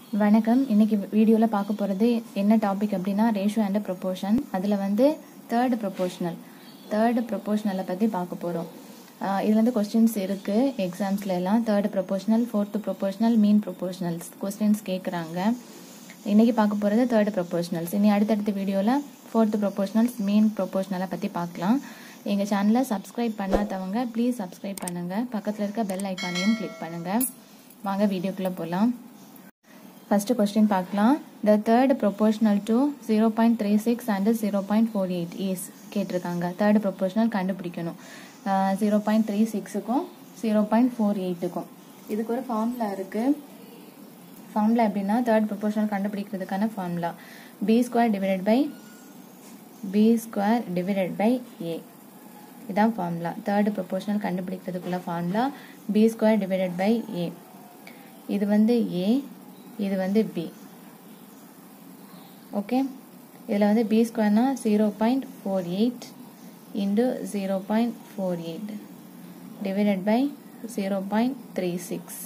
வணக்கம் இன்னைக்கு வீடியோவில் பார்க்க போகிறது என்ன டாபிக் அப்படின்னா ரேஷியோ அண்ட் ப்ரொபோர்ஷன் அதில் வந்து தேர்டு ப்ரொபோஷனல் தேர்டு ப்ரொபோஷனலை பற்றி பார்க்க போகிறோம் இதில் வந்து கொஸ்டின்ஸ் இருக்குது எக்ஸாம்ஸ்ல எல்லாம் third proportional fourth proportional mean proportionals questions கேட்குறாங்க இன்னைக்கு பார்க்க போகிறது தேர்டு ப்ரொபோஷனல்ஸ் இனி அடுத்தடுத்த வீடியோவில் ஃபோர்த்து ப்ரொபோஷனல்ஸ் மீன் ப்ரொபோஷனலை பற்றி பார்க்கலாம் எங்கள் சேனலை சப்ஸ்கிரைப் பண்ணாதவங்க ப்ளீஸ் சப்ஸ்கிரைப் பண்ணுங்கள் பக்கத்தில் இருக்க பெல் ஐக்கானையும் கிளிக் பண்ணுங்கள் வாங்க வீடியோக்குள்ளே போகலாம் ஃபர்ஸ்ட் கொஸ்டின் பார்க்கலாம் the third proportional to zero point three six and zero point four eight is கேட்டிருக்காங்க தேர்ட் ப்ரொபோஷனல் கண்டுபிடிக்கணும் ஜீரோ பாயிண்ட் த்ரீ சிக்ஸுக்கும் ஜீரோ பாயிண்ட் ஃபோர் எயிட்டுக்கும் இதுக்கு ஒரு ஃபார்முலா இருக்குது ஃபார்முலா எப்படின்னா தேர்ட் ப்ரொபோஷனல் கண்டுபிடிக்கிறதுக்கான formula B square divided by B square divided by A இதான் ஃபார்முலா தேர்ட் ப்ரொபோஷனல் கண்டுபிடிக்கிறதுக்குள்ள formula B square divided by A இது வந்து ஏ இது வந்து பி ஓகே இதில் வந்து B ஸ்கொயர்னா zero point four eight into zero point four eight divided by zero point three six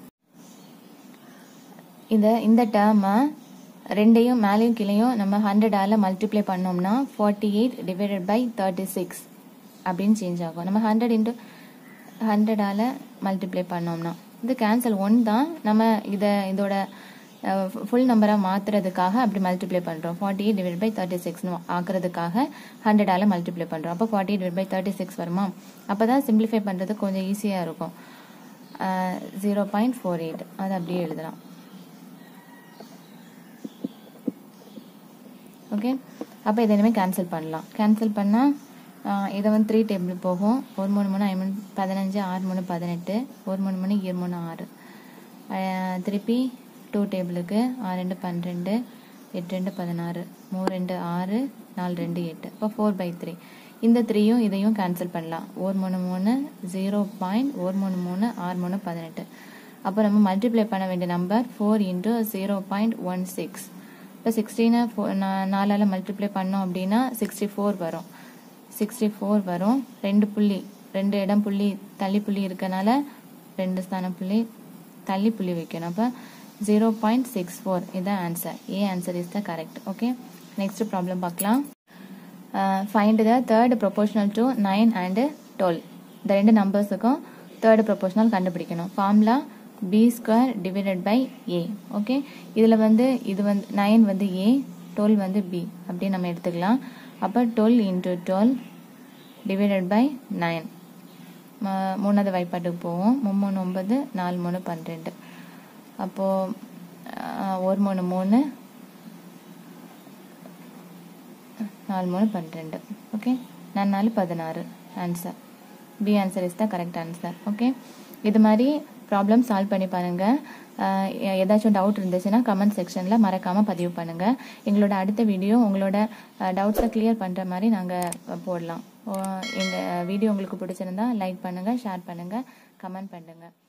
இந்த இந்த டேர்மை ரெண்டையும் மேலேயும் கீழேயும் நம்ம ஹண்ட்ரடால் மல்டிப்ளை பண்ணோம்னா forty eight divided by thirty six அப்படின்னு சேஞ்ச் ஆகும் நம்ம ஹண்ட்ரட் இன்ட்டு ஹண்ட்ரடால் மல்டிப்ளை பண்ணோம்னா இது கேன்சல் ஒன் தான் நம்ம இதை இதோட ஃபுல் நம்பராக மாற்றுறதுக்காக அப்படி மல்டிப்ளை பண்ணுறோம் forty eight divide by thirty சிக்ஸ்னு ஆக்குறதுக்காக ஹண்ட்ரடால் மல்டிப்ளை பண்ணுறோம் அப்போ forty eight divide by thirty six வருமா அப்போ தான் சிம்பிளிஃபை பண்ணுறது கொஞ்சம் ஈஸியாக இருக்கும் ஜீரோ பாயிண்ட் ஃபோர் எயிட் அது அப்படியே எழுதலாம் ஓகே அப்போ இதை இனிமேல் கேன்சல் பண்ணலாம் கேன்சல் பண்ணால் இதை வந்து த்ரீ டேபிள் போகும் ஒரு மூணு மூணு ஐ மூணு பதினஞ்சு ஆறு மூணு பதினெட்டு ஒரு மூணு மூணு இரு மூணு ஆறு திருப்பி டூ டேபிளுக்கு ஆறு ரெண்டு பன்னிரெண்டு எட்டு ரெண்டு பதினாறு மூணு ரெண்டு ஆறு நாலு ரெண்டு எட்டு இப்போ ஃபோர் பை த்ரீ இந்த த்ரீயும் இதையும் கேன்சல் பண்ணலாம் ஒரு மூணு மூணு ஜீரோ பாயிண்ட் ஒரு மூணு மூணு ஆறு மூணு பதினெட்டு அப்போ நம்ம மல்டிப்ளை பண்ண வேண்டிய number four into zero point one six இப்போ சிக்ஸ்டீனை ஃபோ நாலால் மல்டிப்ளை பண்ணோம் அப்படின்னா சிக்ஸ்டி ஃபோர் வரும் சிக்ஸ்டி ஃபோர் வரும் ரெண்டு புள்ளி ரெண்டு இடம் புள்ளி தள்ளி புள்ளி இருக்கனால ரெண்டு ஸ்தானம் புள்ளி தள்ளி புள்ளி வைக்கணும் அப்போ ஜீரோ பாயிண்ட் சிக்ஸ் ஃபோர் இதுதான் answer A answer is the correct okay next problem பார்க்கலாம் find the third proportional to nine and twelve இந்த ரெண்டு நம்பர்ஸுக்கும் தேர்ட் ப்ரொபோஷனல் கண்டுபிடிக்கணும் formula B square divided by A okay இதில் வந்து இது வந்து நைன் வந்து ஏ டுவெல் வந்து பி அப்படின்னு நம்ம எடுத்துக்கலாம் அப்போ twelve into twelve divided by nine மூணாவது வாய்ப்பாட்டுக்கு போவோம் மும்மூணு ஒன்பது நாலு மூணு பன்னிரெண்டு அப்போது ஒரு மூணு மூணு நாலு மூணு பன்னிரெண்டு ஓகே நான் நாலு பதினாறு answer B answer is the correct answer okay இது மாதிரி ப்ராப்ளம் சால்வ் பண்ணி பாருங்கள் ஏதாச்சும் டவுட் இருந்துச்சுன்னா கமெண்ட் செக்ஷனில் மறக்காமல் பதிவு பண்ணுங்கள் எங்களோட அடுத்த வீடியோ உங்களோட டவுட்ஸை கிளியர் பண்ணுற மாதிரி நாங்கள் போடலாம் எங்கள் வீடியோ உங்களுக்கு பிடிச்சிருந்தா லைக் பண்ணுங்கள் ஷேர் பண்ணுங்கள் கமெண்ட் பண்ணுங்கள்